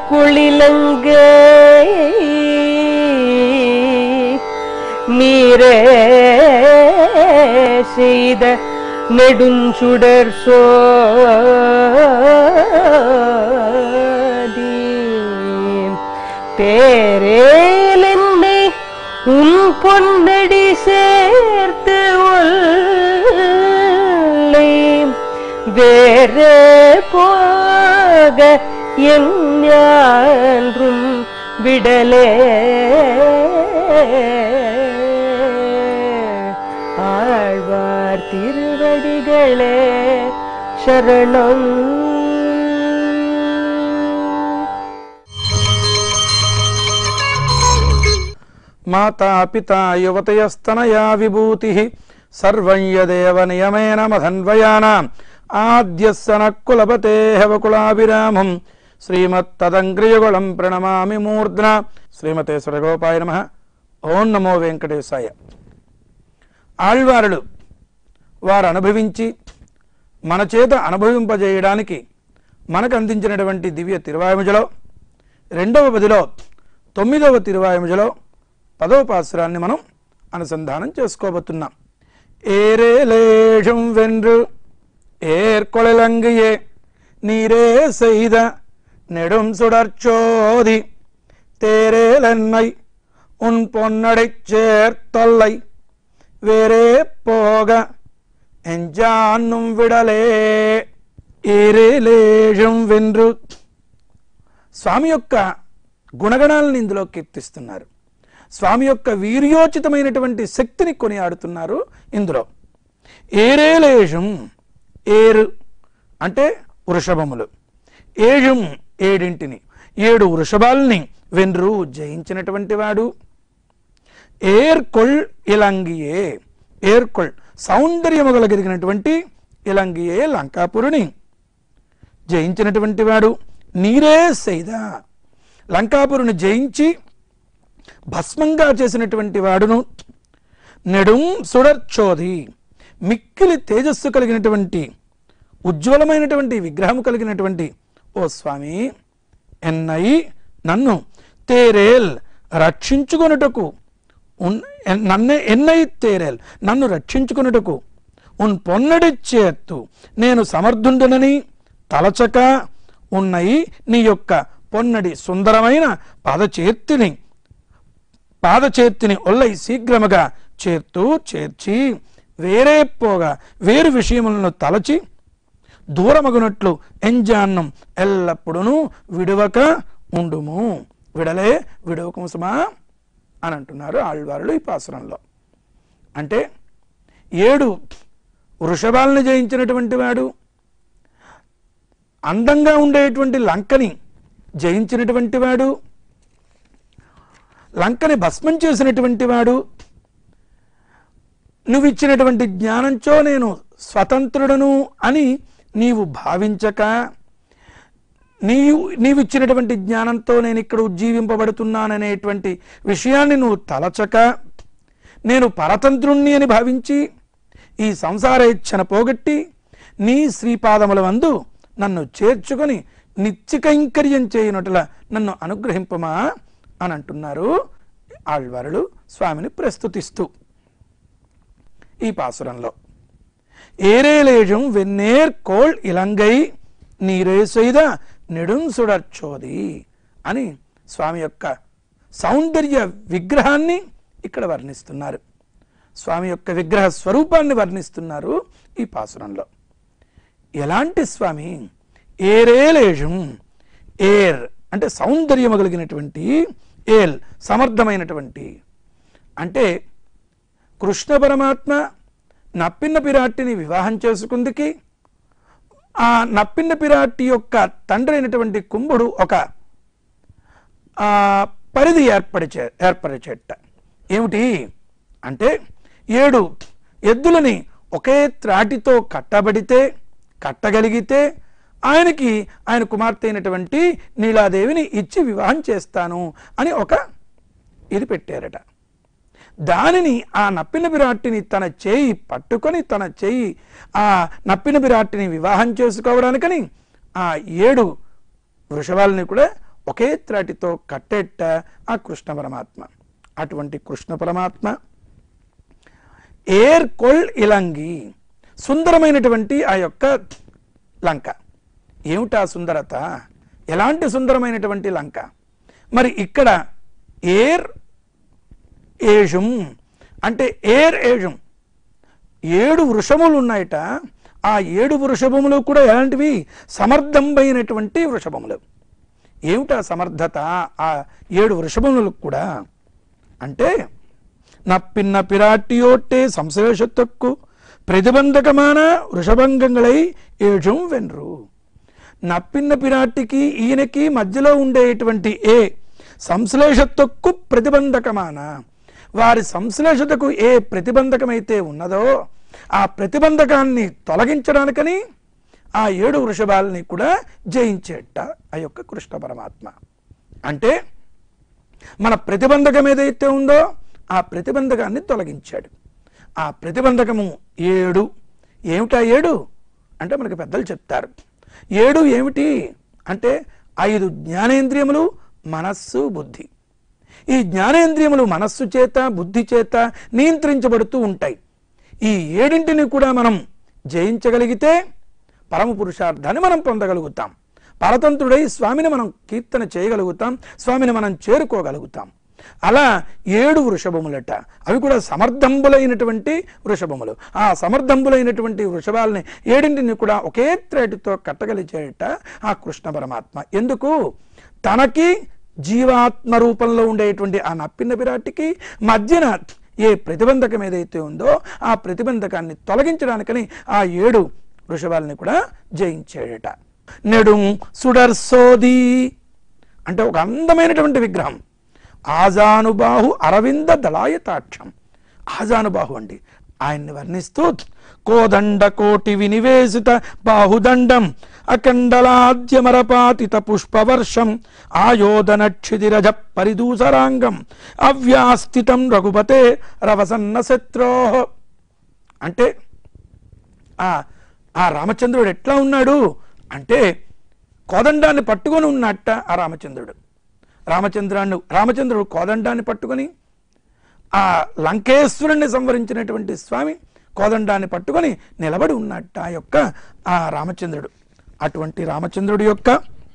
குளிலங்கே நீரே செய்த நெடுஞ்சுடர் சோதி பேரேல் என்னை உன் பொன்னடி சேர்த்து ஒல்லை வேறே போக என் ஞான்றும் விடலே ஆழ்வார் திருவடிகளே சரணம் మాతా పిత యువతయస్తనయా విభూతి సర్వం యదేవ నియమేన మధన్వయానాం ఆద్యస్సన కులపతే హవకులాభిరామం శ్రీమత్తదంగ్రియగుళం ప్రణమామి మూర్ధ్న శ్రీమతే సురగోపాయ నమ ఓం నమో వెంకటేశాయ ఆళ్వారులు వారు అనుభవించి మన చేత అనుభవింపజేయడానికి మనకు అందించినటువంటి దివ్య తిరువాయుముజలో రెండవ పదిలో తొమ్మిదవ తిరువాయుముజలో పదవ పాసురాన్ని మనం అనుసంధానం చేసుకోబోతున్నాం ఏరే లేషం వెన్రు ஏற்கொழலங்கியே நீரே செய்த நெடும் சுடர்ச்சோதி தேரேலென்னை உன் பொன்னடைச் சேர்த்தொல்லை வேறே போக எஞ்சான்னும் விடலே ఏరేలేషం వెన్రు స్వామి యొక్క గుణగణాలను ఇందులో కీర్తిస్తున్నారు స్వామి యొక్క వీర్యోచితమైనటువంటి శక్తిని కొనియాడుతున్నారు ఇందులో ఏరేలేషం ఏరు అంటే వృషభములు ఏషం ఏడింటిని ఏడు వృషభాల్ని వెన్రు జయించినటువంటి వాడు ఏర్కొల్ ఇలంగియే ఏర్కొల్ సౌందర్యము కలిగినటువంటి ఇలంగియే లంకాపురుని జయించినటువంటి వాడు నీరే సైదా లంకాపురుని జయించి భస్మంగా చేసినటువంటి వాడును నెడుం సుడర్చోది మిక్కిలి తేజస్సు కలిగినటువంటి ఉజ్వలమైనటువంటి విగ్రహము కలిగినటువంటి ఓ స్వామి ఎన్నై నన్ను తేరేల్ రక్షించుకొనుటకు ఉన్ ఎన్- నన్నే ఎన్నై తేరేల్ నన్ను రక్షించుకొనుటకు ఉన్ పొన్నడి చేత్తు నేను సమర్థుండునని తలచక ఉన్నయి నీ యొక్క పొన్నడి సుందరమైన పాదచేత్తిని పాదచేత్తిని ఒల్లై శీఘ్రముగా చేర్తూ చేర్చి వేరే పోగా వేరు విషయములను తలచి దూరమగునట్లు ఎంజాన్నం ఎల్లప్పుడూ విడవక ఉండుము విడలే విడవకంసమా అని అంటున్నారు ఆళ్వారులు ఈ పాసురంలో అంటే ఏడు వృషభాలను జయించినటువంటి వాడు అందంగా ఉండేటువంటి లంకని జయించినటువంటి వాడు లంకని భస్మం చేసినటువంటి వాడు నువ్వు ఇచ్చినటువంటి జ్ఞానంచో నేను స్వతంత్రుడను అని నీవు భావించక నీవు నీవిచ్చినటువంటి జ్ఞానంతో నేను ఇక్కడ ఉజ్జీవింపబడుతున్నాననేటువంటి విషయాన్ని నువ్వు తలచక నేను పరతంత్రుణ్ణి అని భావించి ఈ సంసార ఇచ్చన పోగొట్టి నీ శ్రీపాదముల వందు నన్ను చేర్చుకొని నిత్యకైంకర్యం చేయనట్ల నన్ను అనుగ్రహింపమా అని అంటున్నారు ఆళ్వారులు స్వామిని ప్రస్తుతిస్తూ ఈ పాసురంలో ఏరేలేజం వెన్నేర్ కోల్ ఇలంగై నీరే செய்த నెడుంసుడర్చోది అని స్వామి యొక్క సౌందర్య విగ్రహాన్ని ఇక్కడ వర్ణిస్తున్నారు స్వామి యొక్క విగ్రహ స్వరూపాన్ని వర్ణిస్తున్నారు ఈ పాసురంలో ఎలాంటి స్వామి ఏరేలేషం ఏర్ అంటే సౌందర్యము కలిగినటువంటి ఏల్ సమర్థమైనటువంటి అంటే కృష్ణ పరమాత్మ నప్పిన్న పిరాట్టిని వివాహం చేసుకుందికి ఆ నప్పిన్న పిరాట్టి యొక్క తండ్రి అయినటువంటి కుంభుడు ఒక ఆ, పరిధి ఏర్పరిచే ఏర్పరిచేట ఏమిటి అంటే ఏడు ఎద్దులని ఒకే త్రాటితో కట్టబడితే కట్టగలిగితే ఆయనకి ఆయన కుమార్తె అయినటువంటి నీలాదేవిని ఇచ్చి వివాహం చేస్తాను అని ఒక ఇది పెట్టారట దానిని ఆ నప్పిన విరాట్టిని తన చేయి పట్టుకొని తన చేయి ఆ నప్పిన విరాట్టిని వివాహం చేసుకోవడానికని ఆ ఏడు వృషభాలని కూడా ఒకే త్రాటితో కట్టేట ఆ కృష్ణ పరమాత్మ అటువంటి కృష్ణ పరమాత్మ ఏర్ కొల్ ఇలంగి సుందరమైనటువంటి ఆ యొక్క లంక ఏమిటా సుందరత ఎలాంటి సుందరమైనటువంటి లంక మరి ఇక్కడ ఏర్ ఏషం అంటే ఏర్ ఏషం ఏడు వృషభములు ఉన్నాయట ఆ ఏడు వృషభములు కూడా ఎలాంటివి సమర్థంపైనటువంటి వృషభములు ఏమిటా సమర్థత ఆ ఏడు వృషభములకు కూడా అంటే నప్పిన్న పిరాటియోట్టే సంశేషత్తక్కు ప్రతిబంధకమాన వృషభంగంగళై ఏషం వెన్రు నప్పిన్న పిరాటికి ఈయనకి మధ్యలో ఉండేటువంటి ఏ సంశ్లేషత్తకు ప్రతిబంధకమాన వారి సంశ్లేషతకు ఏ ప్రతిబంధకమైతే ఉన్నదో ఆ ప్రతిబంధకాన్ని తొలగించడానికని ఆ ఏడు వృషభాలని కూడా జయించేట ఆ యొక్క కృష్ణ పరమాత్మ అంటే మన ప్రతిబంధకం ఏదైతే ఉందో ఆ ప్రతిబంధకాన్ని తొలగించాడు ఆ ప్రతిబంధకము ఏడు ఏమిటా ఏడు అంటే మనకి పెద్దలు చెప్తారు ఏడు ఏమిటి అంటే ఐదు జ్ఞానేంద్రియములు మనస్సు బుద్ధి ఈ జ్ఞానేంద్రియములు మనస్సు చేత బుద్ధి చేత నియంత్రించబడుతూ ఉంటాయి ఈ ఏడింటిని కూడా మనం జయించగలిగితే పరమ పురుషార్థాన్ని మనం పొందగలుగుతాం పరతంత్రుడై స్వామిని మనం కీర్తన చేయగలుగుతాం స్వామిని మనం చేరుకోగలుగుతాం అలా ఏడు వృషభములట అవి కూడా సమర్థంబులైనటువంటి వృషభములు ఆ సమర్థంబులైనటువంటి వృషభాలని ఏడింటిని కూడా ఒకే త్రేటితో కట్టగలిచేట ఆ కృష్ణ పరమాత్మ ఎందుకు తనకి జీవాత్మ రూపంలో ఉండేటువంటి ఆ నప్పిన విరాటికి మధ్యన ఏ ప్రతిబంధకం ఏదైతే ఉందో ఆ ప్రతిబంధకాన్ని తొలగించడానికని ఆ ఏడు వృషభాలని కూడా జయించాడట నెడుం సుడర్సోది అంటే ఒక అందమైనటువంటి విగ్రహం ఆజానుబాహు అరవింద దళాయతాక్షం ఆజానుబాహు అండి ఆయన్ని వర్ణిస్తూ కోదండ కోటి వినివేశిత బాహుదండం అకండలాద్యమరపాతిత పుష్పవర్షం ఆయోధన క్షితిరజ పరిదూసరాంగం అవ్యాస్థితం రఘుపతే రవసన్న శత్రో అంటే ఆ ఆ రామచంద్రుడు ఎట్లా ఉన్నాడు అంటే కోదండాన్ని పట్టుకొని ఉన్నట్ట ఆ రామచంద్రుడు రామచంద్రాన్ని రామచంద్రుడు కోదండాన్ని పట్టుకొని ఆ లంకేశ్వరుణ్ణి సంవరించినటువంటి స్వామి కోదండాన్ని పట్టుకొని నిలబడి ఉన్నట్ట ఆ యొక్క ఆ రామచంద్రుడు అటువంటి రామచంద్రుడి యొక్క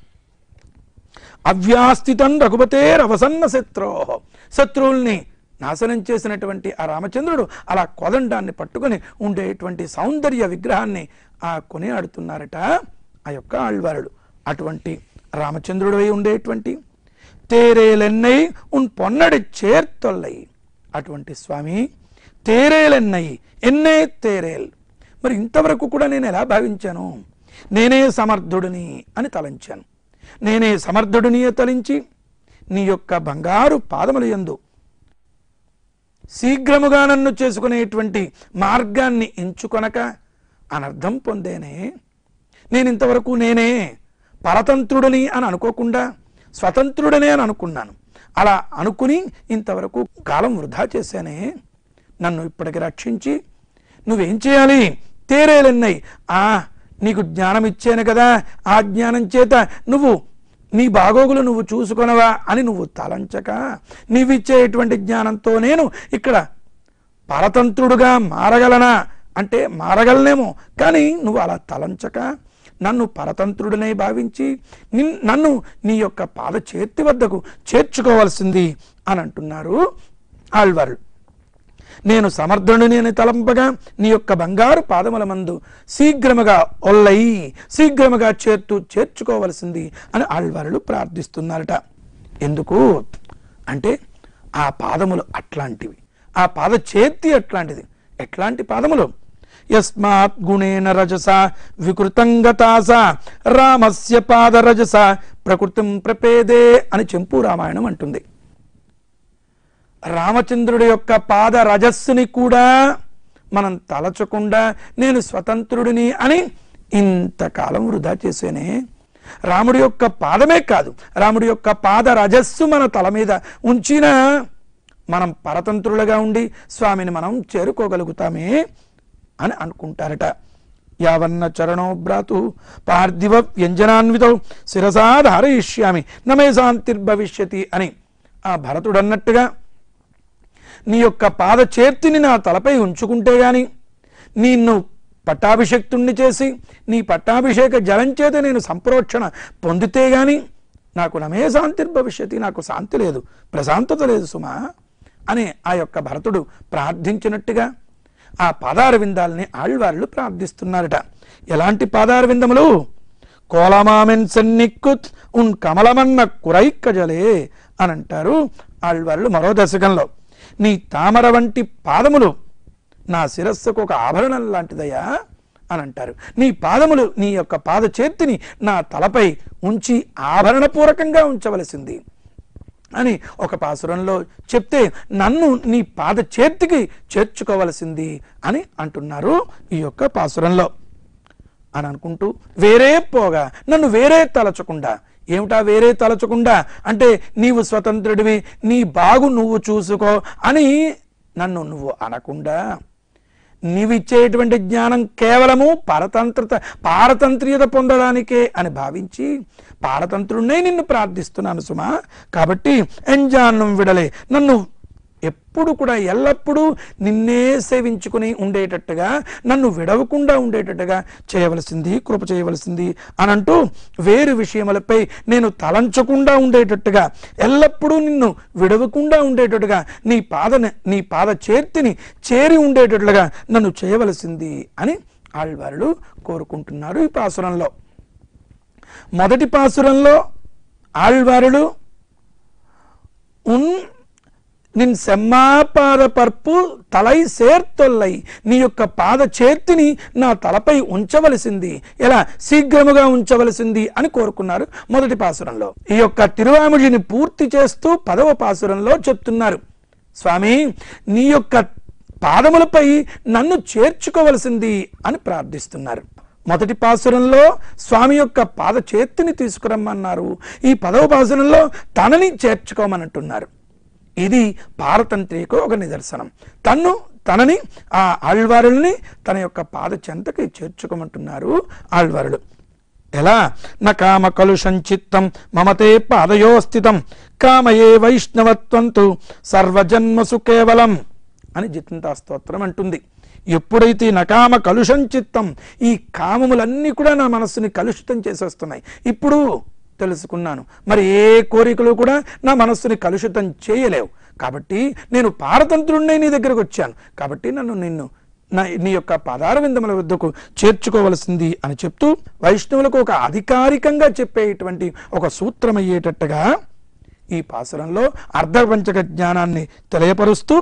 అవ్యాస్థితం రఘుపతే రవసన్న శత్రో శత్రువుల్ని నాశనం చేసినటువంటి ఆ రామచంద్రుడు అలా కోదండాన్ని పట్టుకొని ఉండేటువంటి సౌందర్య విగ్రహాన్ని ఆ కొనియాడుతున్నారట ఆ యొక్క ఆళ్వారుడు అటువంటి రామచంద్రుడు అయి ఉండేటువంటి తేరేలెన్నై ఉన్ పొన్నడి చేర్తొల్లై అటువంటి స్వామి తేరేలెన్నై ఎన్నే తేరేల్ మరి ఇంతవరకు కూడా నేను ఎలా భావించాను నేనే సమర్థుడిని అని తలంచాను నేనే సమర్థుడిని తలించి నీ యొక్క బంగారు పాదముల యందు శీఘ్రముగా నన్ను చేసుకునేటువంటి మార్గాన్ని ఎంచుకొనక అనర్థం పొందేనే నేను ఇంతవరకు నేనే పరతంత్రుడిని అని అనుకోకుండా స్వతంత్రుడనే అని అనుకున్నాను అలా అనుకుని ఇంతవరకు కాలం వృధా చేశానే నన్ను ఇప్పటికి రక్షించి నువ్వేం చేయాలి తేరేలెన్నై ఆ నీకు జ్ఞానం ఇచ్చాను కదా ఆ జ్ఞానం చేత నువ్వు నీ బాగోగులు నువ్వు చూసుకొనవా అని నువ్వు తలంచక నీవిచ్చేటువంటి జ్ఞానంతో నేను ఇక్కడ పరతంత్రుడుగా మారగలనా అంటే మారగలనేమో కానీ నువ్వు అలా తలంచక నన్ను పరతంత్రుడినే భావించి నిన్- నన్ను నీ యొక్క పాద చేతి వద్దకు చేర్చుకోవాల్సింది అని అంటున్నారు ఆళ్వారు నేను సమర్థుడిని అని తలంపగా నీ యొక్క బంగారు పాదముల మందు శీఘ్రముగా ఒల్లై శీఘ్రముగా చేర్తు చేర్చుకోవలసింది అని ఆళ్వారులు ప్రార్థిస్తున్నారట ఎందుకు అంటే ఆ పాదములు అట్లాంటివి ఆ పాద చేతి అట్లాంటిది ఎట్లాంటి పాదములు యస్మాత్ గుణేన రజస వికృతంగతాస రామస్య పాద రజస ప్రకృతిం ప్రపేదే అని చెంపు రామాయణం అంటుంది రామచంద్రుడి యొక్క పాద రజస్సుని కూడా మనం తలచకుండా నేను స్వతంత్రుడిని అని ఇంతకాలం వృధా చేసేనే రాముడి యొక్క పాదమే కాదు రాముడి యొక్క పాద రజస్సు మన తల మీద ఉంచినా మనం పరతంత్రులుగా ఉండి స్వామిని మనం చేరుకోగలుగుతామే అని అనుకుంటారట యావన్న చరణో భ్రాతు పార్థివ వ్యంజనాన్వితో శిరసా ధారయిష్యామి నమే శాంతిర్భవిష్యతి అని ఆ భరతుడు అన్నట్టుగా నీ యొక్క పాద చేర్తిని నా తలపై ఉంచుకుంటే గాని నిన్ను పట్టాభిషక్తుణ్ణి చేసి నీ పట్టాభిషేక జలం చేత నేను సంప్రోక్షణ పొందితే గాని నాకు నమే శాంతిర్భవిష్యతి నాకు శాంతి లేదు ప్రశాంతత లేదు సుమా అని ఆ యొక్క భరతుడు ప్రార్థించినట్టుగా ఆ పాదార విందాలని ఆళ్వార్లు ప్రార్థిస్తున్నారట ఎలాంటి పాదార విందములు కోలమామెన్ సెన్నిక్కుత్ ఉన్ కమలమన్న కురైక్కజలే అని అంటారు ఆళ్వార్లు మరో దశకంలో నీ తామర వంటి పాదములు నా శిరస్సుకు ఒక ఆభరణం లాంటిదయ్యా అని అంటారు నీ పాదములు నీ యొక్క పాద చేతిని నా తలపై ఉంచి ఆభరణపూర్వకంగా ఉంచవలసింది అని ఒక పాసురంలో చెప్తే నన్ను నీ పాద చేతికి చేర్చుకోవలసింది అని అంటున్నారు ఈ యొక్క పాసురంలో అని అనుకుంటూ వేరే పోగా నన్ను వేరే తలచకుండా ఏమిటా వేరే తలచకుండా అంటే నీవు స్వతంత్రుడివి నీ బాగు నువ్వు చూసుకో అని నన్ను నువ్వు అనకుండా నీవిచ్చేటువంటి జ్ఞానం కేవలము పరతంత్రత పారతంత్ర్యత పొందడానికే అని భావించి పారతంత్రుడినే నిన్ను ప్రార్థిస్తున్నాను సుమా కాబట్టి ఎంజాన్నం విడలే నన్ను ఎప్పుడు కూడా ఎల్లప్పుడూ నిన్నే సేవించుకుని ఉండేటట్టుగా నన్ను విడవకుండా ఉండేటట్టుగా చేయవలసింది కృప చేయవలసింది అని అంటూ వేరు విషయములపై నేను తలంచకుండా ఉండేటట్టుగా ఎల్లప్పుడూ నిన్ను విడవకుండా ఉండేటట్టుగా నీ పాద నీ పాద చేర్తిని చేరి ఉండేటట్లుగా నన్ను చేయవలసింది అని ఆళ్వారులు కోరుకుంటున్నారు ఈ పాసురంలో మొదటి పాసురంలో ఆళ్వారులు ఉన్ నిన్ సెమ్మాపాద పర్పు తలై సేర్తొల్లై నీ యొక్క పాద చేర్తిని నా తలపై ఉంచవలసింది ఎలా శీఘ్రముగా ఉంచవలసింది అని కోరుకున్నారు మొదటి పాసురంలో ఈ యొక్క తిరువాముడిని పూర్తి చేస్తూ పదవ పాసురంలో చెప్తున్నారు స్వామి నీ యొక్క పాదములపై నన్ను చేర్చుకోవలసింది అని ప్రార్థిస్తున్నారు మొదటి పాసురంలో స్వామి యొక్క పాద చేతిని తీసుకురమ్మన్నారు ఈ పదవ పాసురంలో తనని చేర్చుకోమనంటున్నారు ఇది పారతంత్రికు ఒక నిదర్శనం తన్ను తనని ఆ ఆళ్వారుల్ని తన యొక్క పాద చెంతకి చేర్చుకోమంటున్నారు ఆళ్వారులు ఎలా న కామ కలుషం చిత్తం మమతే పాదయో స్థితం కామయే వైష్ణవత్వంతు సర్వజన్మసు కేవలం అని జితంతా స్తోత్రం అంటుంది ఎప్పుడైతే నకామ కలుషం చిత్తం ఈ కామములన్నీ కూడా నా మనస్సుని కలుషితం చేసేస్తున్నాయి ఇప్పుడు తెలుసుకున్నాను మరి ఏ కోరికలు కూడా నా మనస్సుని కలుషితం చేయలేవు కాబట్టి నేను పారతంత్రుడినే నీ దగ్గరకు వచ్చాను కాబట్టి నన్ను నిన్ను నా నీ యొక్క పదార విందముల వద్దకు చేర్చుకోవలసింది అని చెప్తూ వైష్ణవులకు ఒక అధికారికంగా చెప్పేటువంటి ఒక సూత్రం అయ్యేటట్టుగా ఈ పాసురంలో అర్ధపంచక జ్ఞానాన్ని తెలియపరుస్తూ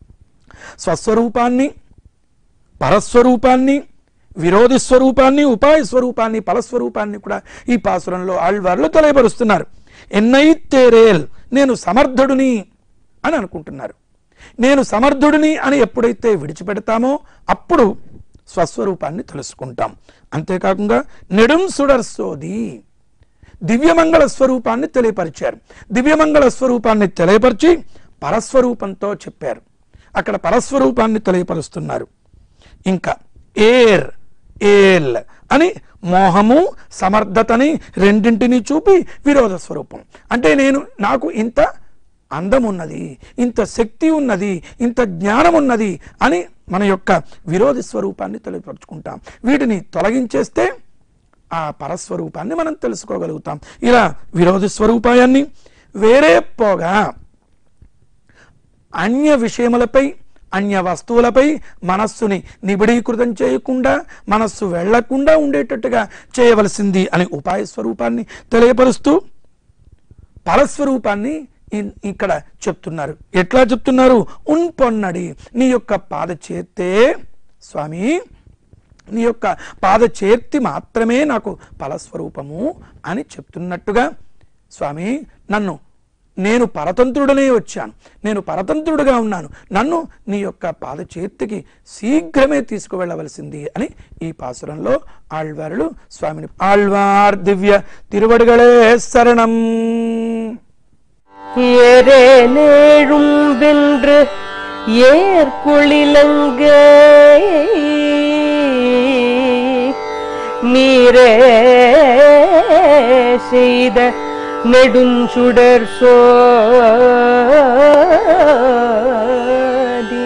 స్వస్వరూపాన్ని పరస్వరూపాన్ని విరోధి స్వరూపాన్ని ఉపాయ స్వరూపాన్ని ఫలస్వరూపాన్ని కూడా ఈ పాసురంలో ఆళ్వార్లు తెలియపరుస్తున్నారు ఎన్నైతేరేల్ నేను సమర్థుడిని అని అనుకుంటున్నారు నేను సమర్థుడిని అని ఎప్పుడైతే విడిచిపెడతామో అప్పుడు స్వస్వరూపాన్ని తెలుసుకుంటాం అంతేకాకుండా నెడుం సుడర్సోది దివ్యమంగళ స్వరూపాన్ని తెలియపరిచారు దివ్యమంగళ స్వరూపాన్ని తెలియపరిచి పరస్వరూపంతో చెప్పారు అక్కడ పరస్వరూపాన్ని తెలియపరుస్తున్నారు ఇంకా ఏర్ ఏల్ అని మోహము సమర్థతని రెండింటిని చూపి విరోధ స్వరూపం అంటే నేను నాకు ఇంత అందం ఉన్నది ఇంత శక్తి ఉన్నది ఇంత జ్ఞానం ఉన్నది అని మన యొక్క విరోధి స్వరూపాన్ని తెలియపరుచుకుంటాం వీటిని తొలగించేస్తే ఆ పరస్వరూపాన్ని మనం తెలుసుకోగలుగుతాం ఇలా విరోధి స్వరూపాయాన్ని వేరే పోగా అన్య విషయములపై అన్య వస్తువులపై మనస్సుని నిబిడీకృతం చేయకుండా మనస్సు వెళ్లకుండా ఉండేటట్టుగా చేయవలసింది అని ఉపాయ స్వరూపాన్ని తెలియపరుస్తూ పరస్వరూపాన్ని ఇన్- ఇక్కడ చెప్తున్నారు ఎట్లా చెప్తున్నారు ఉన్ పొన్నడి నీ యొక్క పాద చేస్తే స్వామి నీ యొక్క పాద చేర్తి మాత్రమే నాకు ఫలస్వరూపము అని చెప్తున్నట్టుగా స్వామి నన్ను నేను పరతంత్రుడనే వచ్చాను నేను పరతంత్రుడుగా ఉన్నాను నన్ను నీ యొక్క పాద చేతికి శీఘ్రమే తీసుకువెళ్ళవలసింది అని ఈ పాసురంలో ఆళ్వారులు స్వామిని ఆళ్వార్ దివ్య తిరువడిగళే శరణం ஏரே நேழும் வென்று ஏற்குளிலங்க நீரே செய்த நெடுஞ்சுடர் சோதி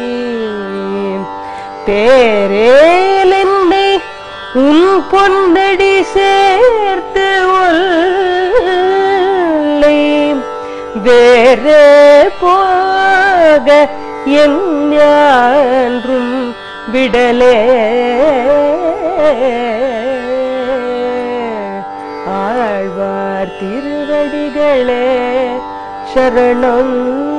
பேரேலென்னை உன் பொன்னடி சேர்த்து ஒல்லை வேறே போக என் ஞான்றும் விடலே ஆழ்வார் திருவடிகளே சரணம்